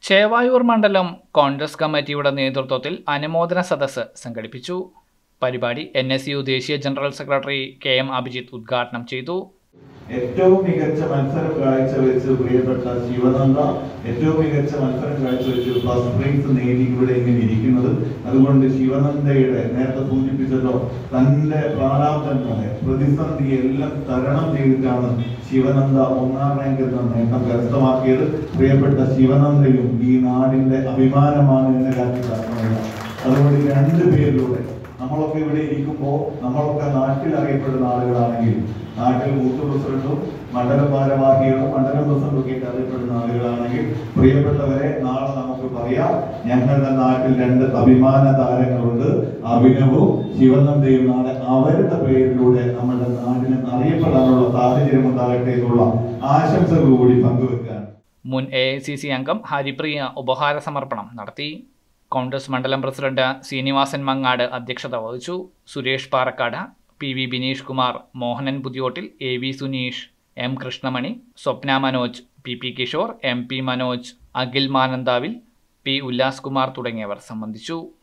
ചേവായൂർ മണ്ഡലം കോൺഗ്രസ് കമ്മിറ്റിയുടെ നേതൃത്വത്തിൽ അനുമോദന സദസ്സ് സംഘടിപ്പിച്ചു പരിപാടി എൻ എസ് യു ദേശീയ general secretary K M Abhijith ഉദ്ഘാടനം ചെയ്തു ഏറ്റവും മികച്ച മത്സരം കാഴ്ചവെച്ച് പ്രിയപ്പെട്ട ശിവനന്ദ ഏറ്റവും മികച്ച മത്സരം കാഴ്ചവെച്ച് ഫസ്റ്റ് പ്രൈസ് നേടി ഇവിടെ ഇങ്ങനെ ഇരിക്കുന്നത് അതുകൊണ്ട് ശിവനന്ദയുടെ നേരത്തെ സൂചിപ്പിച്ചല്ലോ തന്റെ പ്രാരാബ്ദങ്ങളെ പ്രതിസന്ധി എല്ലാം തരണം ചെയ്തിട്ടാണ് ശിവനന്ദ ഒന്നാം റാങ്ക് എന്ന നേട്ടം കരസ്ഥമാക്കിയത് പ്രിയപ്പെട്ട ശിവനന്ദയും ഈ നാടിന്റെ അഭിമാനമാണ് എന്ന കാര്യത്തിൽ തർക്കമില്ല അതുകൊണ്ട് ഈ രണ്ട് പേരിലൂടെ നമ്മളൊക്കെ ഇവിടെ ഇരിക്കുമ്പോൾ നമ്മളൊക്കെ നാട്ടിൽ അറിയപ്പെടുന്ന ആളുകളാണെങ്കിൽ നാട്ടിൽ ബൂത്ത് പ്രസിഡന്റും മണ്ഡലം ഭാരവാഹികളും മണ്ഡലം പ്രസിഡന്റും ഒക്കെ അറിയപ്പെടുന്ന ആളുകളാണെങ്കിൽ പ്രിയപ്പെട്ടവരെ നാളെ നമുക്ക് പറയാം ഞങ്ങളുടെ നാട്ടിൽ രണ്ട് അഭിമാന താരങ്ങളുണ്ട് അഭിനവും ശിവനന്ദയും നാളെ അവരുടെ പേരിലൂടെ നമ്മുടെ നാടിന് അറിയപ്പെടാനുള്ള സാഹചര്യം ഉണ്ടാകട്ടെ എന്നുള്ള ആശംസകൾ കൂടി പങ്കുവെക്കാൻ മുൻ എ ഐ സി സി അംഗം ഹരിപ്രിയ ഉപഹാര സമർപ്പണം നടത്തി കോൺഗ്രസ് മണ്ഡലം പ്രസിഡന്റ് ശ്രീനിവാസൻ മങ്ങാട് അധ്യക്ഷത വഹിച്ചു Suresh Parakkad P V Bineesh Kumar Mohanan Puthiyottil A V Suneesh M Krishnamani Swapna Manoj P P Kishore M P Manoj Akhil Mananthavil P Ullas Kumar തുടങ്ങിയവർ സംബന്ധിച്ചു